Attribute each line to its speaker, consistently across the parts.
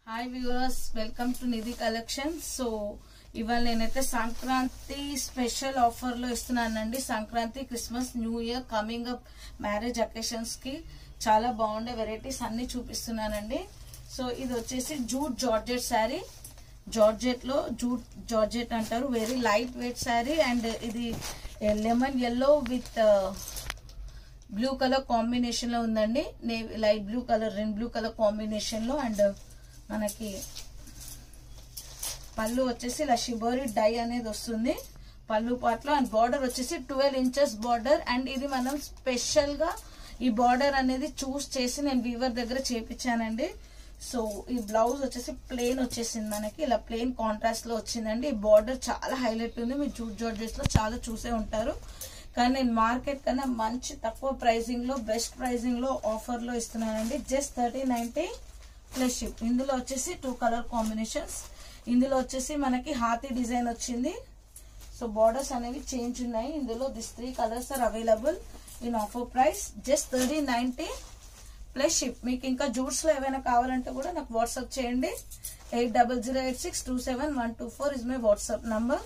Speaker 1: hi viewers welcome to Nidhi collection so ఇవాళ నేనైతే Sankranti special offer లో ఇస్తున్నానండి Sankranti Christmas new year coming up marriage occasions కి చాలా బాగుండే వెరైటీస్ అన్ని చూపిస్తున్నానండి సో ఇది వచ్చేసి జూట్ జార్జెట్ శారీ జార్జెట్ లో జూట్ జార్జెట్ అంటారు very light weight sari and ఇది lemon yellow with blue colour combination లో ఉందండి నేవీ లైట్ బ్లూ కలర్ రెండు బ్లూ కలర్ కాంబినేషన్ లో అండ్ మనకి పళ్ళు వచ్చేసి ఇలా షిబోరి డై అనేది వస్తుంది పళ్ళు పాటలో అండ్ బార్డర్ వచ్చేసి ట్వెల్వ్ ఇంచెస్ బార్డర్ అండ్ ఇది మనం స్పెషల్ గా ఈ బార్డర్ అనేది చూస్ చేసి నేను వీవర్ దగ్గర చేపించానండి సో ఈ బ్లౌజ్ వచ్చేసి ప్లెయిన్ వచ్చేసింది మనకి ఇలా ప్లెయిన్ కాంట్రాస్ట్ లో వచ్చిందండి ఈ బార్డర్ చాలా హైలైట్ ఉంది మీరు జూట్ జార్జెస్ లో చాలా చూసే ఉంటారు కానీ నేను మార్కెట్ కన్నా మంచి తక్కువ ప్రైసింగ్ లో బెస్ట్ ప్రైసింగ్ లో ఆఫర్ లో ఇస్తున్నానండి just thirty ninety plus ship ఇందులో వచ్చేసి టూ కలర్ కాంబినేషన్స్ ఇందులో వచ్చేసి మనకి హాతీ డిజైన్ వచ్చింది సో బార్డర్స్ అనేవి చేంజ్ ఉన్నాయి ఇందులో this three colours are available in offer price just thirty ninety plus ship మీకు ఇంకా జూట్స్ లో ఏమైనా కావాలంటే కూడా నాకు వాట్సాప్ చేయండి eight double zero eight six two seven one two four is my WhatsApp number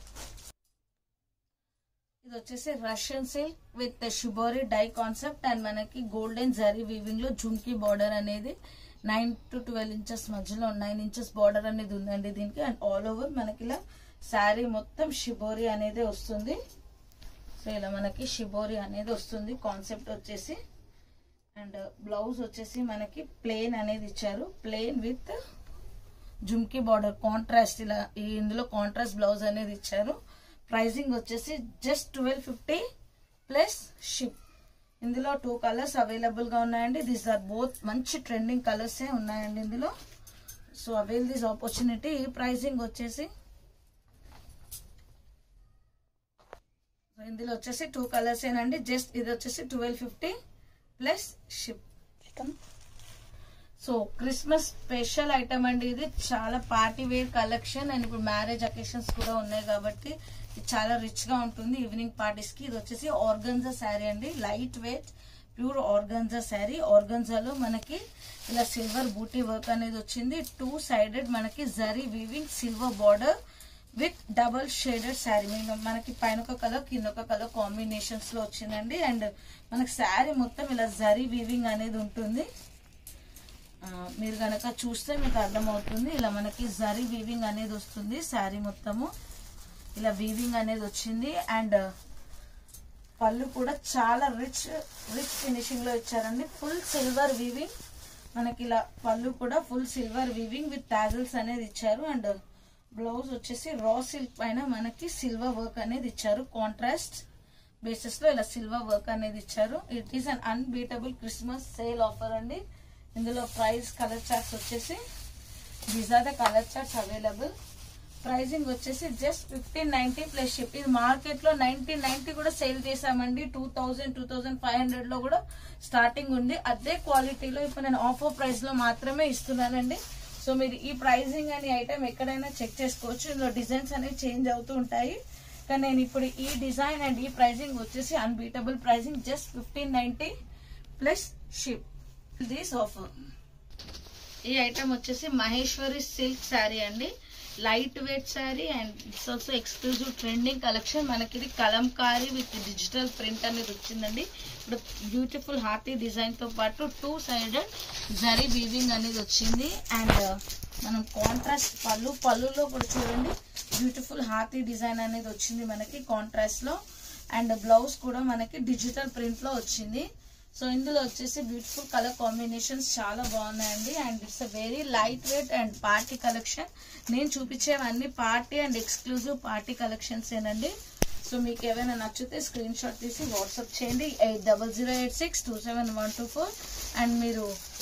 Speaker 1: ఇది వచ్చేసి Russian silk with shibori dye concept and మనకి గోల్డెన్ జరీ వీవింగ్ లో జుంకీ బార్డర్ అనేది నైన్ టు ట్వెల్వ్ ఇంచెస్ మధ్యలో నైన్ ఇంచెస్ బార్డర్ అనేది ఉందండి దీనికి and all over మనకి ఇలా శారీ మొత్తం షిబోరి అనేది వస్తుంది సో ఇలా మనకి షిబోరి అనేది వస్తుంది కాన్సెప్ట్ వచ్చేసి అండ్ బ్లౌజ్ వచ్చేసి మనకి ప్లెయిన్ అనేది ఇచ్చారు plain with jhumki border contrast ఇలా ఈ ఇందులో కాంట్రాస్ట్ బ్లౌజ్ అనేది ఇచ్చారు ప్రైసింగ్ వచ్చేసి just twelve fifty plus ship ఇందులో టూ కలర్స్ అవైలబుల్ గా ఉన్నాయండి దీస్ ఆర్ బోత్ మంచి ట్రెండింగ్ కలర్స్ ఉన్నాయండి ఇందులో so avail this opportunity pricing వచ్చేసి ఇందులో వచ్చేసి టూ కలర్స్ ఏనండి జస్ట్ ఇది వచ్చేసి twelve fifty plus ship so Christmas special item అండి ఇది చాలా పార్టీ వేర్ కలెక్షన్ అండ్ ఇప్పుడు మ్యారేజ్ అకేషన్స్ కూడా ఉన్నాయి కాబట్టి ఇది చాలా రిచ్ గా ఉంటుంది ఈవినింగ్ పార్టీస్ కి ఇది వచ్చేసి ఆర్గన్జా శారీ అండి light weight pure organza sari ఆర్గన్జాలో మనకి ఇలా సిల్వర్ బూటీ వర్క్ అనేది వచ్చింది టూ సైడెడ్ మనకి zari weaving silver border with double shaded sari మనకి పైన ఒక కలర్ కింద ఒక కలర్ కాంబినేషన్స్ లో వచ్చిందండి అండ్ మనకి శారీ మొత్తం ఇలా జరీ వీవింగ్ అనేది ఉంటుంది మీరు గనక చూస్తే మీకు అర్థమవుతుంది ఇలా మనకి జరీ వీవింగ్ అనేది వస్తుంది శారీ మొత్తము ఇలా వీవింగ్ అనేది వచ్చింది అండ్ పళ్ళు కూడా చాలా రిచ్ రిచ్ ఫినిషింగ్ లో ఇచ్చారండి ఫుల్ సిల్వర్ వీవింగ్ మనకి ఇలా పళ్ళు కూడా full silver weaving with tassels అనేది ఇచ్చారు అండ్ బ్లౌజ్ వచ్చేసి రా సిల్క్ పైన మనకి సిల్వర్ వర్క్ అనేది ఇచ్చారు కాంట్రాస్ట్ బేసిస్ లో ఇలా సిల్వర్ వర్క్ అనేది ఇచ్చారు it is un unbeatable Christmas sale offer అండి ఇందులో ప్రైస్ కలర్ చార్ట్స్ వచ్చేసి these are the colour charts available pricing వచ్చేసి just fifteen ninety plus ship ఇది మార్కెట్ లో నైన్టీన్ నైన్టీ కూడా సేల్ చేసామండి two thousand two thousand five hundred లో కూడా స్టార్టింగ్ ఉంది అదే క్వాలిటీలో ఇప్పుడు నేను ఆఫర్ ప్రైస్ లో మాత్రమే ఇస్తున్నానండి సో మీరు ఈ ప్రైజింగ్ అనే ఐటమ్ ఎక్కడైనా చెక్ చేసుకోవచ్చు ఇందులో డిజైన్స్ అనేవి చేంజ్ అవుతూ ఉంటాయి కానీ నేను ఇప్పుడు ఈ డిజైన్ అండ్ ఈ ప్రైజింగ్ వచ్చేసి unbeatable pricing just fifteen ninety plus ship this offer ఈ ఐటమ్ వచ్చేసి మహేశ్వరి సిల్క్ శారీ అండి light weight sari and it's also exclusive trending collection మనకి ఇది కలంకారీ విత్ డిజిటల్ ప్రింట్ అనేది వచ్చిందండి ఇప్పుడు బ్యూటిఫుల్ హార్టీ డిజైన్ తో పాటు టూ సైడెడ్ జరీ వీవింగ్ అనేది వచ్చింది అండ్ మనం కాంట్రాస్ట్ పళ్ళు పళ్ళులో కూడా చూడండి బ్యూటిఫుల్ హార్టీ డిజైన్ అనేది వచ్చింది మనకి కాంట్రాస్ట్ లో అండ్ బ్లౌజ్ కూడా మనకి డిజిటల్ ప్రింట్ లో వచ్చింది సో ఇందులో వచ్చేసి బ్యూటిఫుల్ కలర్ కాంబినేషన్స్ చాలా బాగున్నాయండి and it's a very light weight and party collection నేను చూపించేవన్నీ party and exclusive party collections ఏనండి సో మీకు ఏమైనా నచ్చితే స్క్రీన్ షాట్ తీసి వాట్సాప్ చేయండి eight double zero eight six two seven one two four and మీరు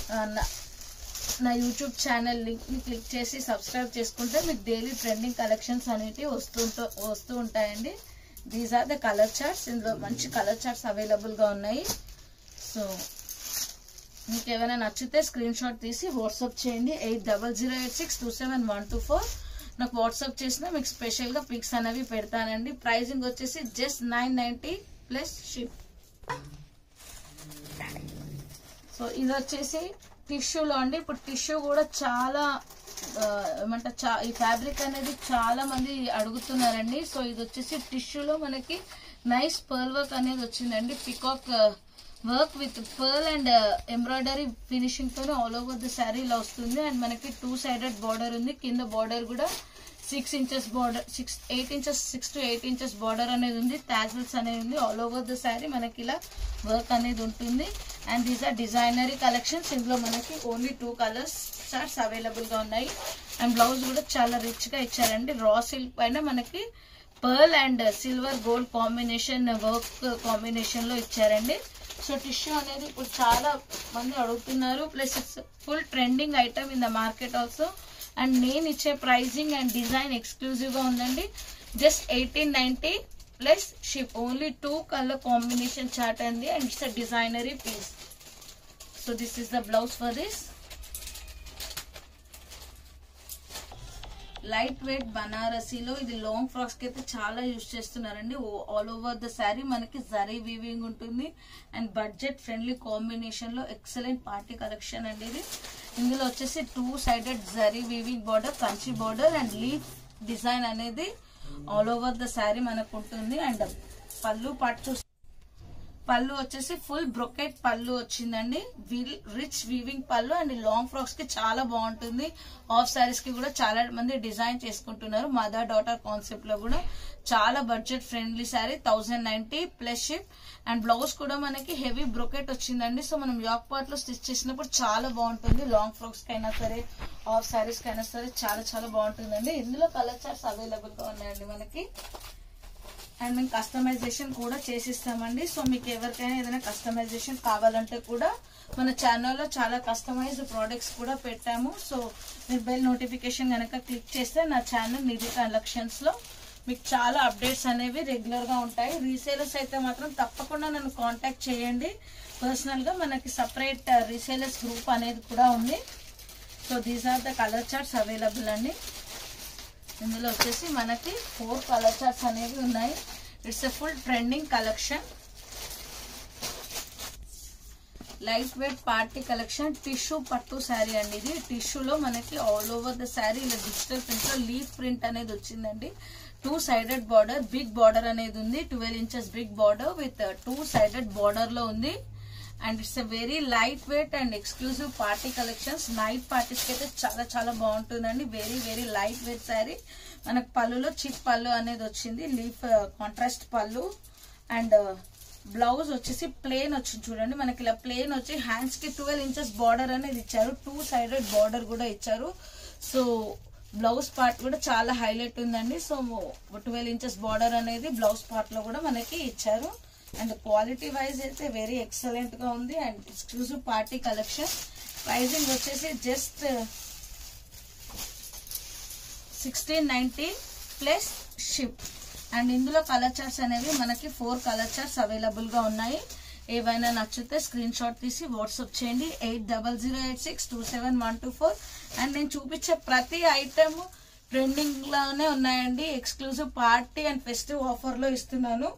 Speaker 1: నా యూట్యూబ్ ఛానల్ లింక్ని క్లిక్ చేసి సబ్స్క్రైబ్ చేసుకుంటే మీకు డైలీ ట్రెండింగ్ కలెక్షన్స్ అనేవి వస్తూ వస్తూ ఉంటాయండి these are the colour charts ఇందులో మంచి కలర్ చార్ట్స్ అవైలబుల్గా ఉన్నాయి సో మీకు ఏమైనా నచ్చితే స్క్రీన్ షాట్ తీసి వాట్సాప్ చేయండి eight double zero eight six two seven one two four నాకు వాట్సాప్ చేసినా మీకు స్పెషల్గా పిక్స్ అనేవి పెడతానండి ప్రైజింగ్ వచ్చేసి just nine ninety plus ship so ఇది వచ్చేసి టిష్యూలో అండి ఇప్పుడు టిష్యూ కూడా చాలా ఆ, ఏమంటారు చా ఈ ఫ్యాబ్రిక్ అనేది చాలా మంది అడుగుతున్నారండి సో ఇది వచ్చేసి టిష్యూలో మనకి నైస్ పర్ల్ వర్క్ అనేది వచ్చిందండి peacock work with pearl and embroidery finishing తోనే ఆల్ ఓవర్ ద శారీ ఇలా వస్తుంది అండ్ మనకి టూ సైడెడ్ బార్డర్ ఉంది కింద బార్డర్ కూడా six inches border six eight inches six to eight inches border అనేది ఉంది టాజిల్స్ అనేది ఉంది ఆల్ ఓవర్ ద శారీ మనకి ఇలా వర్క్ అనేది ఉంటుంది and these are designer collections ఇందులో మనకి only two colours charts available గా ఉన్నాయి అండ్ బ్లౌజ్ కూడా చాలా రిచ్ గా ఇచ్చారండి రా సిల్క్ పైన మనకి pearl and silver gold combination work combination లో ఇచ్చారండి సో టిష్యూ అనేది ఇప్పుడు చాలా మంది అడుగుతున్నారు plus it's full trending item in the market also and నేను ఇచ్చే ప్రైజింగ్ అండ్ డిజైన్ ఎక్స్క్లూజివ్ గా ఉందండి just eighteen ninety plus ship only two colour combination chart అండి and it's a designer piece so this is the blouse for this light weight బనారసీలో ఇది long frocks కి అయితే చాలా యూజ్ చేస్తున్నారండి all over the sari మనకి జరీ వీవింగ్ ఉంటుంది and budget friendly combination లో ఎక్సలెంట్ పార్టీ కలెక్షన్ అండి ఇది ఇందులో వచ్చేసి two sided zari weaving border Kanchi border and leaf design అనేది ఆల్ ఓవర్ ద శారీ మనకు ఉంటుంది అండ్ పళ్ళు పాటు చూస్తే పళ్ళు వచ్చేసి ఫుల్ బ్రొకెట్ పళ్ళు వచ్చిందండి rich weaving pallu and long frocks కి చాలా బాగుంటుంది ఆఫ్ సారీస్ కి కూడా చాలా మంది డిజైన్ చేసుకుంటున్నారు మదర్ డాటర్ కాన్సెప్ట్ లో కూడా చాలా budget friendly sari thousand ninety plus ship and blouse కూడా మనకి హెవీ బ్రొకెట్ వచ్చిందండి సో మనం యాక్ పార్ట్ లో స్టిచ్ చేసినప్పుడు చాలా బాగుంటుంది లాంగ్ ఫ్రాక్స్ కైనా సరే ఆఫ్ సారీస్ కైనా సరే చాలా చాలా బాగుంటుందండి ఇందులో కలర్ చార్ట్స్ అవైలబుల్ గా ఉన్నాయండి మనకి అండ్ మేము కస్టమైజేషన్ కూడా చేసిస్తామండి సో మీకు ఎవరికైనా ఏదైనా కస్టమైజేషన్ కావాలంటే కూడా మన ఛానల్లో చాలా కస్టమైజ్డ్ ప్రోడక్ట్స్ కూడా పెట్టాము సో మీరు బెల్ నోటిఫికేషన్ కనుక క్లిక్ చేస్తే నా ఛానల్ నిధి కలెక్షన్స్ లో మీకు చాలా అప్డేట్స్ అనేవి రెగ్యులర్ గా ఉంటాయి రీసేలర్స్ అయితే మాత్రం తప్పకుండా నన్ను కాంటాక్ట్ చేయండి పర్సనల్ గా మనకి సపరేట్ రీసేలర్స్ గ్రూప్ అనేది కూడా ఉంది so these are the colour charts available అండి ఇందులో వచ్చేసి మనకి ఫోర్ కలర్ చార్ట్స్ అనేవి ఉన్నాయి it's a full trending collection light weight party collection tissue pattu sari అండి ఇది టిష్యూలో మనకి ఆల్ ఓవర్ ద శారీ ఇలా డిజిటల్ ప్రింట్ లో లీఫ్ ప్రింట్ అనేది వచ్చిందండి two sided border big border అనేది ఉంది twelve inches big border with two sided border లో ఉంది and it's a very light weight and exclusive party collections night parties కి అయితే చాలా చాలా బాగుంటుందండి very very light weight sari మనకు పళ్ళులో చిప్ పళ్ళు అనేది వచ్చింది leaf contrast pallu and blouse వచ్చేసి ప్లేన్ వచ్చింది చూడండి మనకి ఇలా ప్లేన్ వచ్చి హ్యాండ్స్ కి ట్వెల్వ్ ఇంచెస్ బార్డర్ అనేది ఇచ్చారు టూ సైడెడ్ బార్డర్ కూడా ఇచ్చారు సో బ్లౌజ్ పార్ట్ కూడా చాలా హైలైట్ ఉందండి సో ట్వెల్వ్ ఇంచెస్ బార్డర్ అనేది బ్లౌజ్ పార్ట్ లో కూడా మనకి ఇచ్చారు అండ్ క్వాలిటీ వైజ్ అయితే వెరీ ఎక్సలెంట్ గా ఉంది and exclusive party collection pricing వచ్చేసి just sixteen ninety plus ship and ఇందులో కలర్ చార్ట్స్ అనేవి మనకి ఫోర్ కలర్ చార్ట్స్ అవైలబుల్ గా ఉన్నాయి ఏవైనా నచ్చితే స్క్రీన్ షాట్ తీసి వాట్సాప్ చేయండి eight double zero eight six two seven one two four and నేను చూపించే ప్రతి ఐటమ్ ట్రెండింగ్ లోనే ఉన్నాయండి exclusive party and festive offer లో ఇస్తున్నాను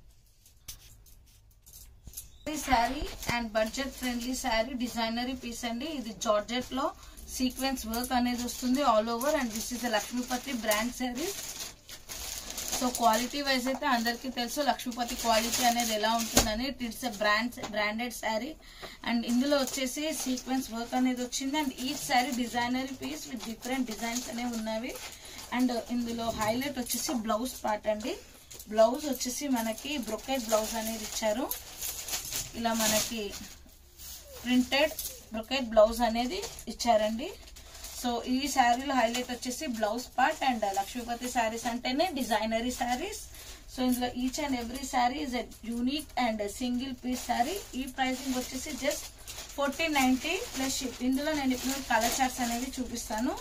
Speaker 1: sari and budget friendly sari designer piece అండి ఇది జార్జెట్ లో సీక్వెన్స్ వర్క్ అనేది వస్తుంది all over and this is Lakshmipati brand sari so quality wise అయితే అందరికీ తెలుసు లక్ష్మీపతి క్వాలిటీ అనేది ఎలా ఉంటుందని it's brand branded sari and ఇందులో వచ్చేసి సీక్వెన్స్ వర్క్ అనేది వచ్చింది అండ్ ఈ sari designer piece with different designs అనేవి ఉన్నవి అండ్ ఇందులో హైలైట్ వచ్చేసి బ్లౌజ్ పార్ట్ అండి బ్లౌజ్ వచ్చేసి మనకి బ్రొకెట్ బ్లౌజ్ అనేది ఇచ్చారు ఇలా మనకి ప్రింటెడ్ బ్రొకెట్ బ్లౌజ్ అనేది ఇచ్చారండి సో ఈ శారీలో హైలైట్ వచ్చేసి blouse part and Lakshmipati saris అంటేనే డిజైనరీ శారీస్ సో ఇందులో each and every sari is a unique and single piece sari ఈ ప్రైసింగ్ వచ్చేసి just fourteen ninety plus ship ఇందులో నేను ఇప్పుడు కలర్ చార్ట్స్ అనేవి చూపిస్తాను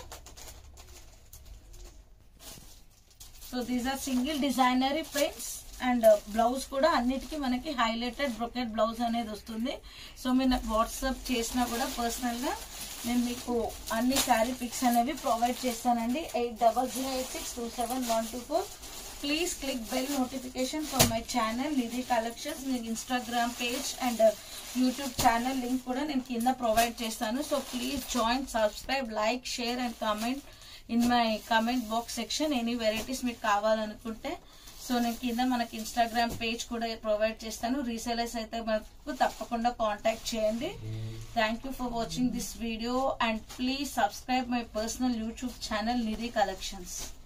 Speaker 1: so these are single designer prints and blouse కూడా అన్నిటికీ మనకి హైలైటెడ్ బ్రొకెట్ బ్లౌజ్ అనేది వస్తుంది సో మీరు నాకు వాట్సాప్ చేసినా కూడా పర్సనల్ గా నేను మీకు అన్ని శారీ పిక్స్ అనేవి ప్రొవైడ్ చేస్తానండి eight double zero eight six two seven one two four please click bell notification for my channel Nidhi collections నేను Instagram page and YouTube channel link కూడా నేను కింద ప్రొవైడ్ చేస్తాను so please join subscribe like share and comment in my comment box section any varieties మీకు కావాలనుకుంటే so నేను కింద మనకి ఇన్స్టాగ్రామ్ పేజ్ కూడా ప్రొవైడ్ చేస్తాను రీసెలర్స్ అయితే మనకు తప్పకుండా కాంటాక్ట్ చేయండి thank you for watching this video and please subscribe my personal YouTube channel Nidhi collections